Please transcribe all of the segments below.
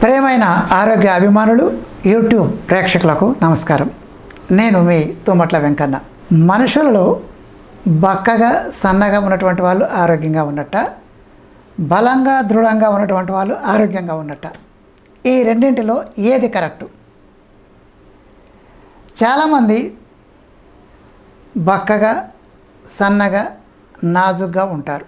ప్రియమైన ఆరోగ్య అభిమానులు యూట్యూబ్ ప్రేక్షకులకు నమస్కారం నేను మీ తుమ్మట్ల వెంకన్న మనుషులలో బక్కగా సన్నగా ఉన్నటువంటి వాళ్ళు ఆరోగ్యంగా ఉన్నట్ట బలంగా దృఢంగా ఉన్నటువంటి వాళ్ళు ఆరోగ్యంగా ఉన్నట్ట ఈ రెండింటిలో ఏది కరెక్టు చాలామంది బక్కగా సన్నగా నాజుగ్గా ఉంటారు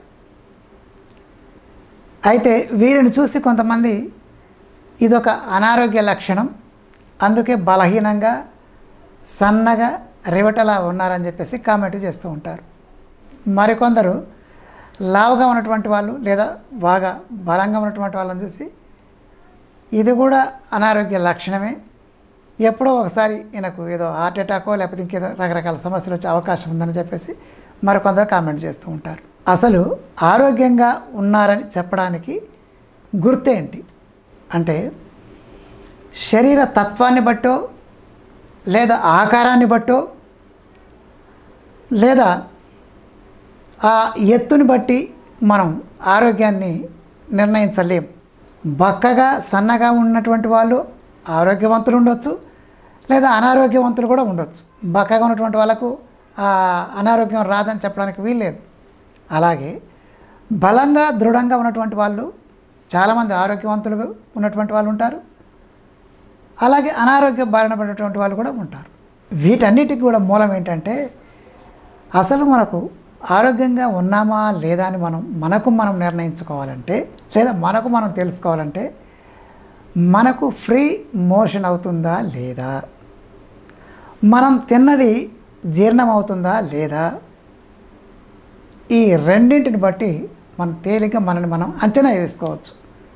అయితే వీరిని చూసి కొంతమంది ఇదొక అనారోగ్య లక్షణం అందుకే బలహీనంగా సన్నగా రివటలా ఉన్నారని చెప్పేసి కామెంట్ చేస్తూ ఉంటారు మరికొందరు లావుగా ఉన్నటువంటి వాళ్ళు లేదా బాగా బలంగా ఉన్నటువంటి వాళ్ళని చూసి ఇది కూడా అనారోగ్య లక్షణమే ఎప్పుడో ఒకసారి ఈయనకు ఏదో హార్ట్ అటాకో లేకపోతే ఇంకేదో రకరకాల సమస్యలు వచ్చే అవకాశం ఉందని చెప్పేసి మరికొందరు కామెంట్ చేస్తూ ఉంటారు అసలు ఆరోగ్యంగా ఉన్నారని చెప్పడానికి గుర్తేంటి అంటే శరీర తత్వాన్ని బట్టో లేదా ఆకారాన్ని బట్టో లేదా ఆ ఎత్తుని బట్టి మనం ఆరోగ్యాన్ని నిర్ణయించలేం బక్కగా సన్నగా ఉన్నటువంటి వాళ్ళు ఆరోగ్యవంతులు ఉండొచ్చు లేదా అనారోగ్యవంతులు కూడా ఉండొచ్చు బక్కగా ఉన్నటువంటి వాళ్ళకు ఆ అనారోగ్యం రాదని చెప్పడానికి వీల్లేదు అలాగే బలంగా దృఢంగా ఉన్నటువంటి వాళ్ళు చాలామంది ఆరోగ్యవంతులుగా ఉన్నటువంటి వాళ్ళు ఉంటారు అలాగే అనారోగ్య బారిన పడినటువంటి వాళ్ళు కూడా ఉంటారు వీటన్నిటికి కూడా మూలం ఏంటంటే అసలు మనకు ఆరోగ్యంగా ఉన్నామా లేదా అని మనం మనకు మనం నిర్ణయించుకోవాలంటే లేదా మనకు మనం తెలుసుకోవాలంటే మనకు ఫ్రీ మోషన్ అవుతుందా లేదా మనం తిన్నది జీర్ణం అవుతుందా లేదా ఈ రెండింటిని బట్టి మనం తేలిక మనని మనం అంచనా వేసుకోవచ్చు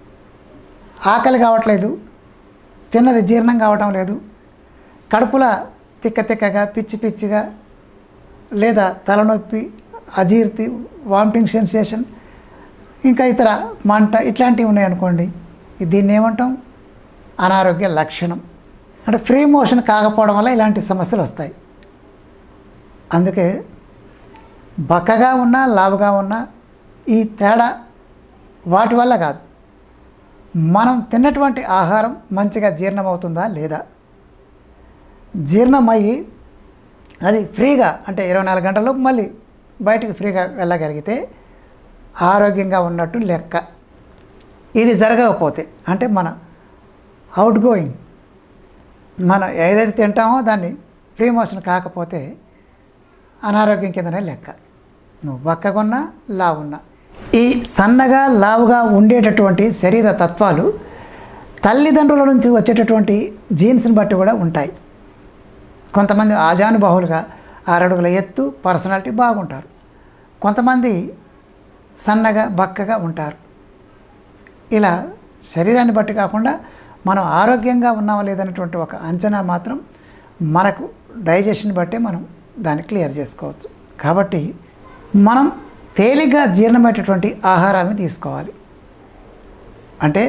ఆకలి కావట్లేదు తిన్నది జీర్ణం కావటం లేదు కడుపుల తిక్క తిక్కగా పిచ్చి పిచ్చిగా లేదా తలనొప్పి అజీర్తి వామిటింగ్ సెన్సేషన్ ఇంకా ఇతర మంట ఇట్లాంటివి ఉన్నాయనుకోండి దీన్ని ఏమంటాం అనారోగ్య లక్షణం అంటే ఫ్రీ మోషన్ కాకపోవడం వల్ల ఇలాంటి సమస్యలు వస్తాయి అందుకే బక్కగా ఉన్నా లావుగా ఉన్నా ఈ తేడా వాటి వల్ల కాదు మనం తిన్నటువంటి ఆహారం మంచిగా జీర్ణమవుతుందా లేదా జీర్ణమయ్యి అది ఫ్రీగా అంటే ఇరవై నాలుగు గంటల్లో మళ్ళీ బయటకు ఫ్రీగా వెళ్ళగలిగితే ఆరోగ్యంగా ఉన్నట్టు లెక్క ఇది జరగకపోతే అంటే మన అవుట్ గోయింగ్ మనం ఏదైతే తింటామో దాన్ని ఫ్రీ మోషన్ కాకపోతే అనారోగ్యం కిందనే లెక్క నువ్వు బక్కగున్నా లావున్నా ఈ సన్నగా లావుగా ఉండేటటువంటి శరీర తత్వాలు తల్లిదండ్రుల నుంచి వచ్చేటటువంటి జీన్స్ని బట్టి కూడా ఉంటాయి కొంతమంది ఆజానుబాహులుగా ఆరడుగుల ఎత్తు పర్సనాలిటీ బాగుంటారు కొంతమంది సన్నగా బక్కగా ఉంటారు ఇలా శరీరాన్ని బట్టి కాకుండా మనం ఆరోగ్యంగా ఉన్నామా లేదనేటువంటి ఒక అంచనా మాత్రం మనకు డైజెషన్ బట్టే మనం దాన్ని క్లియర్ చేసుకోవచ్చు కాబట్టి మనం తేలిగ్గా జీర్ణమయ్యేటటువంటి ఆహారాలను తీసుకోవాలి అంటే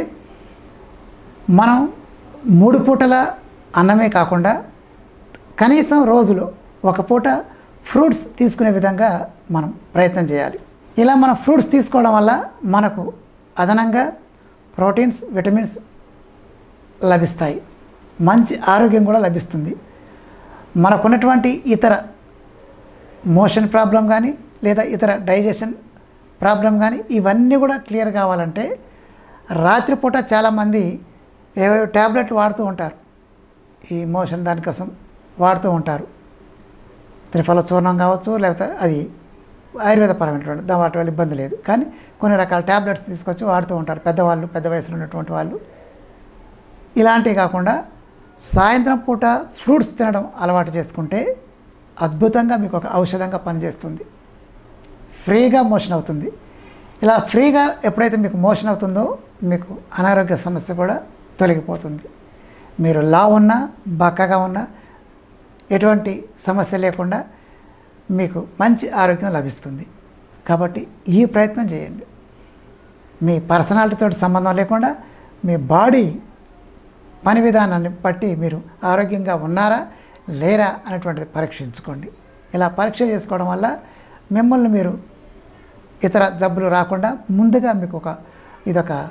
మనం మూడు పూటల అన్నమే కాకుండా కనీసం రోజులో ఒక పూట ఫ్రూట్స్ తీసుకునే విధంగా మనం ప్రయత్నం చేయాలి ఇలా మనం ఫ్రూట్స్ తీసుకోవడం వల్ల మనకు అదనంగా ప్రోటీన్స్ విటమిన్స్ లభిస్తాయి మంచి ఆరోగ్యం కూడా లభిస్తుంది మనకున్నటువంటి ఇతర మోషన్ ప్రాబ్లం కానీ లేదా ఇతర డైజెషన్ ప్రాబ్లం కానీ ఇవన్నీ కూడా క్లియర్ కావాలంటే రాత్రిపూట చాలామంది ఏవేవో ట్యాబ్లెట్లు వాడుతూ ఉంటారు ఈ మోషన్ దానికోసం వాడుతూ ఉంటారు త్రిఫల చూర్ణం కావచ్చు లేకపోతే అది ఆయుర్వేద పరమైనటువంటి దా వాటి వల్ల ఇబ్బంది లేదు కానీ కొన్ని రకాల ట్యాబ్లెట్స్ తీసుకొచ్చి వాడుతూ ఉంటారు పెద్దవాళ్ళు పెద్ద వయసులో ఉన్నటువంటి వాళ్ళు ఇలాంటివి కాకుండా సాయంత్రం పూట ఫ్రూట్స్ తినడం అలవాటు చేసుకుంటే అద్భుతంగా మీకు ఒక ఔషధంగా పనిచేస్తుంది ఫ్రీగా మోషన్ అవుతుంది ఇలా ఫ్రీగా ఎప్పుడైతే మీకు మోషన్ అవుతుందో మీకు అనారోగ్య సమస్య కూడా తొలగిపోతుంది మీరు లా ఉన్నా బక్కగా ఉన్నా ఎటువంటి సమస్య లేకుండా మీకు మంచి ఆరోగ్యం లభిస్తుంది కాబట్టి ఈ ప్రయత్నం చేయండి మీ పర్సనాలిటీతో సంబంధం లేకుండా మీ బాడీ పని విధానాన్ని బట్టి మీరు ఆరోగ్యంగా ఉన్నారా లేరా అనేటువంటిది పరీక్షించుకోండి ఇలా పరీక్ష చేసుకోవడం వల్ల మిమ్మల్ని మీరు ఇతర జబ్బులు రాకుండా ముందుగా మీకు ఒక ఇదొక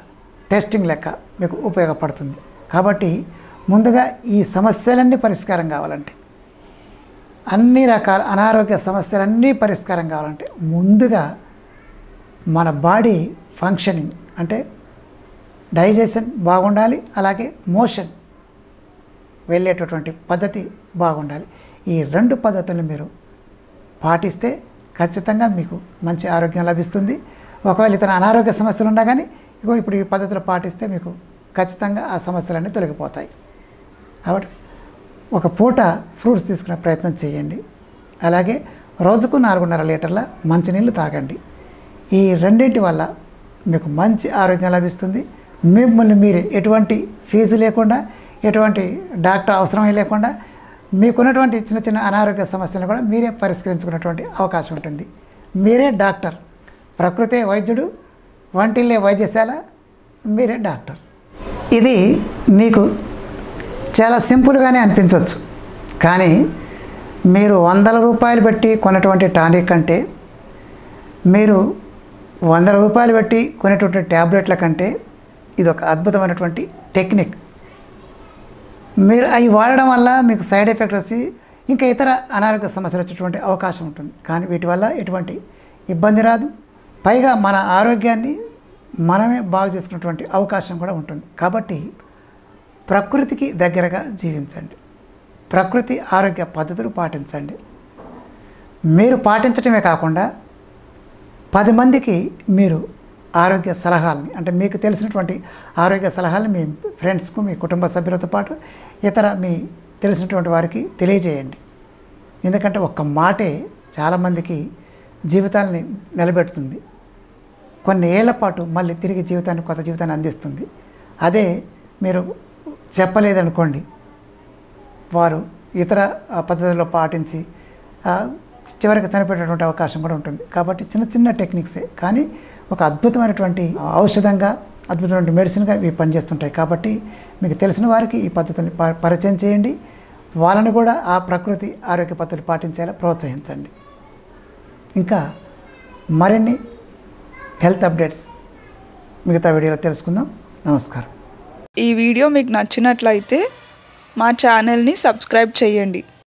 టెస్టింగ్ లెక్క మీకు ఉపయోగపడుతుంది కాబట్టి ముందుగా ఈ సమస్యలన్నీ పరిష్కారం కావాలంటే అన్ని రకాల అనారోగ్య సమస్యలన్నీ పరిష్కారం కావాలంటే ముందుగా మన బాడీ ఫంక్షనింగ్ అంటే డైజెషన్ బాగుండాలి అలాగే మోషన్ వెళ్ళేటటువంటి పద్ధతి బాగుండాలి ఈ రెండు పద్ధతులను మీరు పాటిస్తే ఖచ్చితంగా మీకు మంచి ఆరోగ్యం లభిస్తుంది ఒకవేళ ఇతర అనారోగ్య సమస్యలు ఉన్నా కానీ ఇగో ఇప్పుడు ఈ పద్ధతులు పాటిస్తే మీకు ఖచ్చితంగా ఆ సమస్యలన్నీ తొలగిపోతాయి కాబట్టి ఒక పూట ఫ్రూట్స్ తీసుకునే ప్రయత్నం చేయండి అలాగే రోజుకు నాలుగున్నర లీటర్ల మంచినీళ్ళు తాగండి ఈ రెండింటి వల్ల మీకు మంచి ఆరోగ్యం లభిస్తుంది మిమ్మల్ని మీరు ఎటువంటి ఫీజు లేకుండా ఎటువంటి డాక్టర్ అవసరమే లేకుండా మీకున్నటువంటి చిన్న చిన్న అనారోగ్య సమస్యలను కూడా మీరే పరిష్కరించుకున్నటువంటి అవకాశం ఉంటుంది మీరే డాక్టర్ ప్రకృతే వైద్యుడు వంటిల్లే వైద్యశాల మీరే డాక్టర్ ఇది మీకు చాలా సింపుల్గానే అనిపించవచ్చు కానీ మీరు వందల రూపాయలు పెట్టి కొన్నటువంటి టానిక్ కంటే మీరు వందల రూపాయలు పెట్టి కొనేటువంటి ట్యాబ్లెట్ల కంటే ఇది ఒక అద్భుతమైనటువంటి టెక్నిక్ మీరు అవి వాడడం వల్ల మీకు సైడ్ ఎఫెక్ట్ వచ్చి ఇంకా ఇతర అనారోగ్య సమస్యలు వచ్చేటువంటి అవకాశం ఉంటుంది కానీ వీటి వల్ల ఎటువంటి ఇబ్బంది రాదు పైగా మన ఆరోగ్యాన్ని మనమే బాగు చేసుకున్నటువంటి అవకాశం కూడా ఉంటుంది కాబట్టి ప్రకృతికి దగ్గరగా జీవించండి ప్రకృతి ఆరోగ్య పద్ధతులు పాటించండి మీరు పాటించటమే కాకుండా పది మందికి మీరు ఆరోగ్య సలహాలని అంటే మీకు తెలిసినటువంటి ఆరోగ్య సలహాలను మీ ఫ్రెండ్స్కు మీ కుటుంబ సభ్యులతో పాటు ఇతర మీ తెలిసినటువంటి వారికి తెలియజేయండి ఎందుకంటే ఒక్క మాటే చాలామందికి జీవితాలని నిలబెడుతుంది కొన్ని ఏళ్ల పాటు మళ్ళీ తిరిగి జీవితాన్ని కొత్త జీవితాన్ని అందిస్తుంది అదే మీరు చెప్పలేదనుకోండి వారు ఇతర ఆ, పద్ధతుల్లో పాటించి ఆ, చివరికి చనిపోయేటటువంటి అవకాశం కూడా ఉంటుంది కాబట్టి చిన్న చిన్న టెక్నిక్సే కానీ ఒక అద్భుతమైనటువంటి ఔషధంగా అద్భుతమైన మెడిసిన్గా ఇవి పనిచేస్తుంటాయి కాబట్టి మీకు తెలిసిన వారికి ఈ పద్ధతిని ప- పరిచయం చేయండి వాళ్ళని కూడా ఆ ప్రకృతి ఆరోగ్య పద్ధతులు పాటించేలా ప్రోత్సహించండి ఇంకా మరిన్ని హెల్త్ అప్డేట్స్ మిగతా వీడియోలో తెలుసుకుందాం నమస్కారం ఈ వీడియో మీకు నచ్చినట్లయితే మా ఛానల్ని సబ్స్క్రైబ్ చేయండి